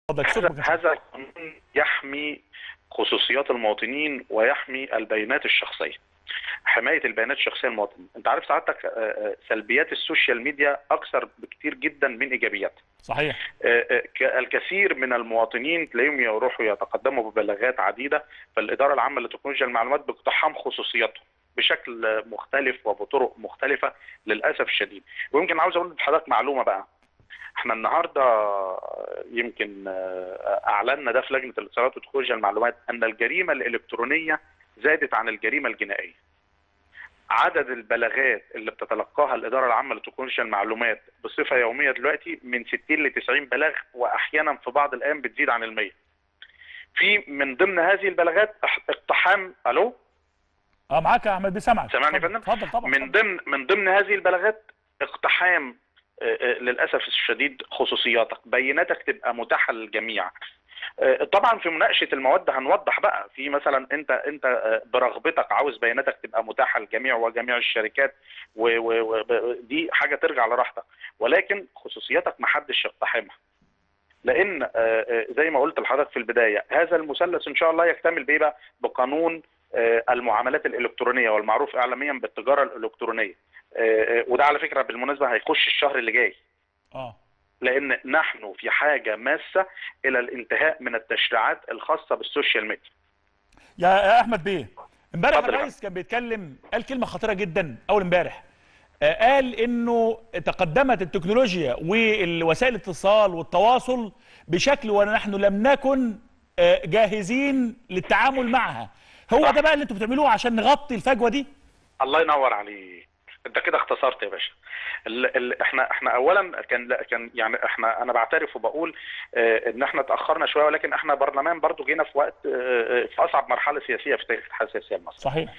اتفضل صوت هذا مكتب. هذا القانون يحمي خصوصيات المواطنين ويحمي البيانات الشخصيه حمايه البيانات الشخصيه للمواطن انت عارف سعادتك آه، آه، سلبيات السوشيال ميديا اكثر بكتير جدا من ايجابياتها صحيح آه، آه، ك- الكثير من المواطنين تلاقيهم يروحوا يتقدموا ببلاغات عديده فالاداره العامه لتكنولوجيا المعلومات باقتحام خصوصياتهم بشكل آه، مختلف وبطرق مختلفه للاسف الشديد ويمكن عاوز اقول لحضرتك معلومه بقى احنا النهارده آه، يمكن آه، اعلنا ده في لجنه الاتصالات وتكنولوجيا المعلومات ان الجريمه الالكترونيه زادت عن الجريمه الجنائيه عدد البلاغات اللي بتتلقاها الاداره العامه لتكنولوجيا المعلومات بصفه يوميه دلوقتي من 60 ل 90 بلاغ واحيانا في بعض الايام بتزيد عن ال 100 في من ضمن هذه البلاغات اح- اقتحام الو اه معاك يا احمد بسمعك سامعني يا اتفضل فندم؟ اتفضل طبعا من ضمن من ضمن هذه البلاغات اقتحام آه، آه، للاسف الشديد خصوصياتك بياناتك تبقى متاحه للجميع آه، طبعا في مناقشه المواد هنوضح بقى في مثلا انت انت آه، برغبتك عاوز بياناتك تبقى متاحه للجميع وجميع الشركات ودي حاجه ترجع لراحتك ولكن خصوصياتك ما حدش يقتحمها لان آه، آه، زي ما قلت لحضرتك في البدايه هذا المثلث ان شاء الله يكتمل بايه بقى بقانون آه، المعاملات الالكترونيه والمعروف اعلاميا بالتجاره الالكترونيه آه، آه، وده على فكره بالمناسبه هيخش الشهر اللي جاي اه لان نحن في حاجه ماسه الى الانتهاء من التشريعات الخاصه بالسوشيال ميديا يا يا احمد بيه امبارح اتفضل يا الرئيس كان بيتكلم قال كلمه خطيره جدا اول امبارح آه، قال انه تقدمت التكنولوجيا والوسائل الاتصال والتواصل بشكل ونحن لم نكن آه، جاهزين للتعامل معها هو صح. ده بقى اللي انتوا بتعملوه عشان نغطي الفجوه دي الله ينور عليك انت كده اختصرت يا باشا ال ال احنا احنا اولا كان لا كان يعني احنا انا بعترف وبقول اه ان احنا اتاخرنا شويه ولكن احنا برلمان برضو جينا في وقت اه في اصعب مرحله سياسيه في تاريخ الحياه السياسيه المصريه صحيح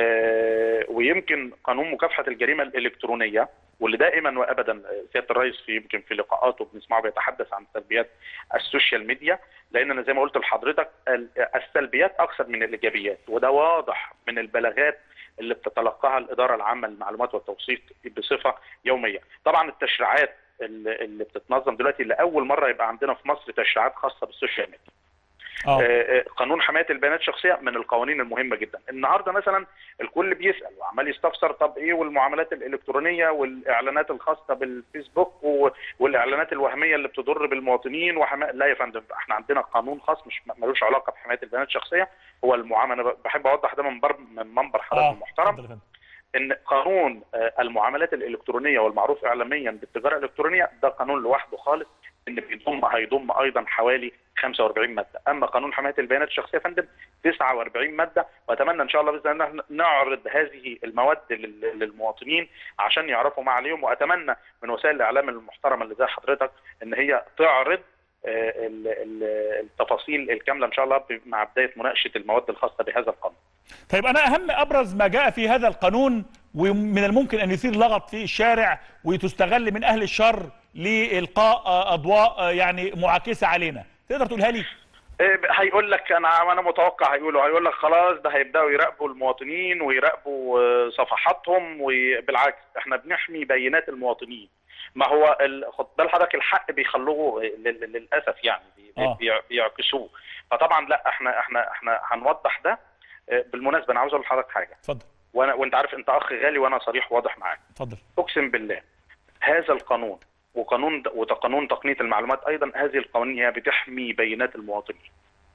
آه، ويمكن قانون مكافحه الجريمه الالكترونيه واللي دائما وابدا آه، سياده الرئيس في يمكن في لقاءاته بنسمعه بيتحدث عن سلبيات السوشيال ميديا لان انا زي ما قلت لحضرتك ال- السلبيات اكثر من الايجابيات وده واضح من البلاغات اللي بتتلقاها الاداره العامه للمعلومات والتوثيق بصفه يوميه طبعا التشريعات اللي اللي بتتنظم دلوقتي لاول مره يبقى عندنا في مصر تشريعات خاصه بالسوشيال ميديا اه آه، آه، قانون حمايه البيانات الشخصيه من القوانين المهمه جدا النهارده مثلا الكل بيسال وعمال يستفسر طب ايه والمعاملات الالكترونيه والاعلانات الخاصه بالفيسبوك و- والاعلانات الوهميه اللي بتضر بالمواطنين وحما... لا يا فندم احنا عندنا قانون خاص مش ملوش علاقه بحمايه البيانات الشخصيه هو المعامله أنا بحب اوضح ده من بر... من منبر حضرتك اه المحترم اتفضل يا فندم. ان قانون آه، المعاملات الالكترونيه والمعروف اعلاميا بالتجاره الالكترونيه ده قانون لوحده خالص ان بيضم هيضم ايضا حوالي 45 ماده اما قانون حمايه البيانات الشخصيه يا فندم 49 ماده واتمنى ان شاء الله باذن الله نعرض هذه المواد لل- للمواطنين عشان يعرفوا ما عليهم واتمنى من وسائل الاعلام المحترمه اللي زي حضرتك ان هي تعرض آه، ال- ال- التفاصيل الكامله ان شاء الله مع بدايه مناقشه المواد الخاصه بهذا القانون طيب انا اهم ابرز ما جاء في هذا القانون ومن الممكن ان يثير لغط في الشارع وتستغل من اهل الشر لالقاء آه، اضواء آه، يعني معاكسه علينا تقدر تقولها لي إيه، هيقول لك انا انا متوقع هيقولوا هيقول لك خلاص ده هيبداوا يراقبوا المواطنين ويراقبوا آه، صفحاتهم وبالعكس احنا بنحمي بيانات المواطنين ما هو ال- خد بال حضرتك الحق بيخلوه لل- للاسف يعني بي- آه. بي- بيعكسوه فطبعا لا احنا احنا احنا هنوضح ده آه، بالمناسبه انا عاوز اقول لحضرتك حاجه اتفضل وانا وانت عارف انت اخ غالي وانا صريح واضح معاك اتفضل اقسم بالله هذا القانون وقانون وقانون تقنيه المعلومات ايضا هذه القوانين هي بتحمي بيانات المواطنين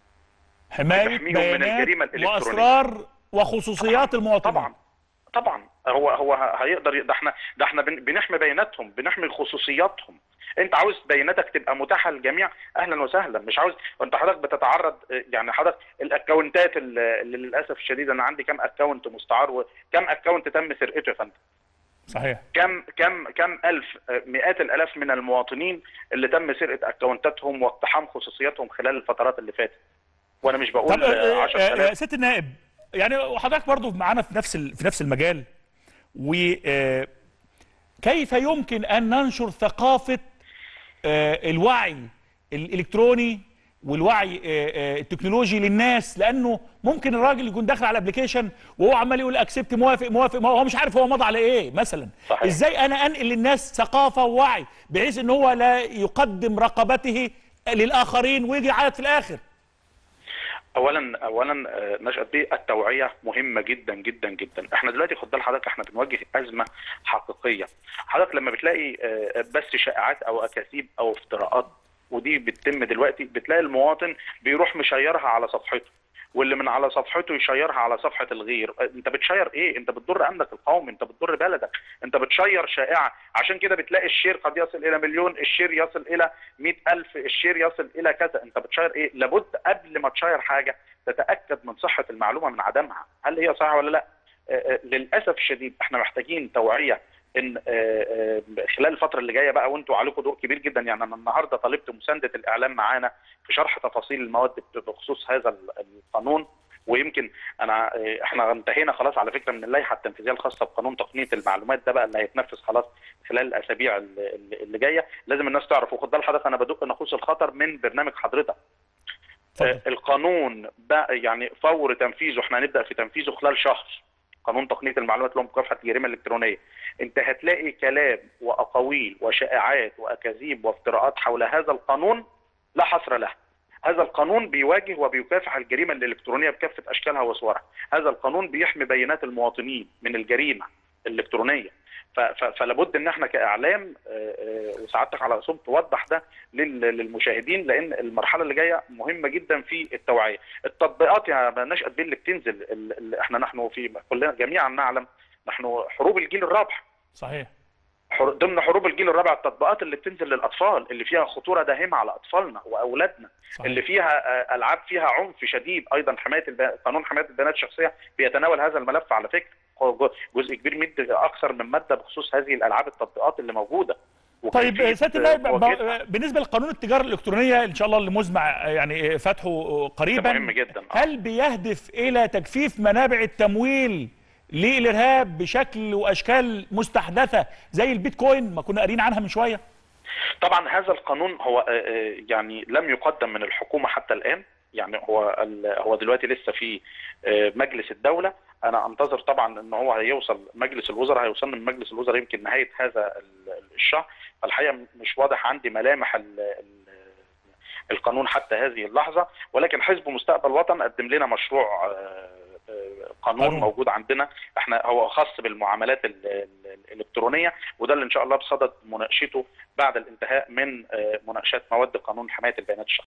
حمايه تحميهم من بيانات الجريمة الإلكترونية. واسرار وخصوصيات المواطنين طبعا طبعا هو هو هيقدر ي- ده احنا ده احنا بن- بنحمي بياناتهم بنحمي خصوصياتهم انت عاوز بياناتك تبقى متاحه للجميع اهلا وسهلا مش عاوز وانت حضرتك بتتعرض يعني حضرتك الاكونتات اللي اللي للاسف الشديد انا عندي كام اكونت مستعار وكم اكونت تم سرقته يا فندم صحيح كم كم كم الف آه، مئات الالاف من المواطنين اللي تم سرقه اكونتاتهم واقتحام خصوصياتهم خلال الفترات اللي فاتت وانا مش طب بقول آه، آه، آه، 10000 آه، ست النائب يعني حضرتك برضو معانا في نفس ال- في نفس المجال و آه، كيف يمكن ان ننشر ثقافه آه، الوعي الالكتروني والوعي آه، آه، التكنولوجي للناس لانه ممكن الراجل يكون داخل على الابلكيشن وهو عمال يقول اكسبت موافق موافق ما هو مش عارف هو مضى على ايه مثلا صحيح. ازاي انا انقل للناس ثقافه ووعي بحيث ان هو لا يقدم رقبته للاخرين ويجي يعيط في الاخر اولا اولا آه، نشأة دي التوعيه مهمه جدا جدا جدا احنا دلوقتي خد بال حضرتك احنا بنواجه ازمه حقيقيه حضرتك لما بتلاقي آه، بس شائعات او اكاذيب او افتراءات ودي بتتم دلوقتي بتلاقي المواطن بيروح مشيرها على صفحته واللي من على صفحته يشيرها على صفحه الغير انت بتشير ايه انت بتضر امنك القومي انت بتضر بلدك انت بتشير شائعه عشان كده بتلاقي الشير قد يصل الى مليون الشير يصل الى مئة ألف الشير يصل الى كذا انت بتشير ايه لابد قبل ما تشير حاجه تتاكد من صحه المعلومه من عدمها هل هي صحيحه ولا لا آه، آه، للاسف الشديد احنا محتاجين توعيه ان آه، آه، خلال الفتره اللي جايه بقى وانتوا عليكم دور كبير جدا يعني انا النهارده طالبت مسانده الاعلام معانا في شرح تفاصيل المواد بخصوص هذا ال- القانون ويمكن انا آه، احنا انتهينا خلاص على فكره من اللائحه التنفيذيه الخاصه بقانون تقنيه المعلومات ده بقى اللي هيتنفذ خلاص خلال الاسابيع اللي, اللي جايه لازم الناس تعرف وخد بال حضرتك انا بدق ناقوس الخطر من برنامج حضرتك اتفضل. آه، القانون بقى يعني فور تنفيذه احنا هنبدا في تنفيذه خلال شهر قانون تقنيه المعلومات اللي هو مكافحه الجريمه الالكترونيه انت هتلاقي كلام واقاويل وشائعات واكاذيب وافتراءات حول هذا القانون لا حصر له هذا القانون بيواجه وبيكافح الجريمه الالكترونيه بكافه اشكالها وصورها هذا القانون بيحمي بيانات المواطنين من الجريمه الالكترونيه ف- ف- فلابد ان احنا كاعلام آه، آه، وسعادتك على رسوم توضح ده لل- للمشاهدين لان المرحله اللي جايه مهمه جدا في التوعيه التطبيقات يا نشأة بيه اللي بتنزل ال- ال- احنا نحن في كلنا جميعا نعلم نحن حروب الجيل الرابع صحيح حر- ضمن حروب الجيل الرابع التطبيقات اللي بتنزل للاطفال اللي فيها خطوره داهمه على اطفالنا واولادنا صحيح اللي فيها آه، العاب فيها عنف شديد ايضا حمايه الب... قانون حمايه البيانات الشخصيه بيتناول هذا الملف على فكره هو جو- جزء كبير مد اكثر من ماده بخصوص هذه الالعاب التطبيقات اللي موجوده طيب وكيفية سياده النائب مواجهتها. ب- بالنسبه لقانون التجاره الالكترونيه ان شاء الله اللي مزمع يعني فتحه ده قريبا مهم جدا آه. هل بيهدف الى تجفيف منابع التمويل للارهاب بشكل واشكال مستحدثه زي البيتكوين ما كنا قارين عنها من شويه طبعا هذا القانون هو آه، آه، يعني لم يقدم من الحكومه حتى الان يعني هو ال- هو دلوقتي لسه في آه، مجلس الدوله انا انتظر طبعا ان هو هيوصل مجلس الوزراء هيوصل من مجلس الوزراء يمكن نهايه هذا ال- الشهر فالحقيقه مش واضح عندي ملامح ال- ال- القانون حتى هذه اللحظه ولكن حزب مستقبل وطن قدم لنا مشروع آه، آه، قانون قانون. موجود عندنا احنا هو خاص بالمعاملات ال- ال- الالكترونيه وده اللي ان شاء الله بصدد مناقشته بعد الانتهاء من آه، مناقشات مواد قانون حمايه البيانات الشخصيه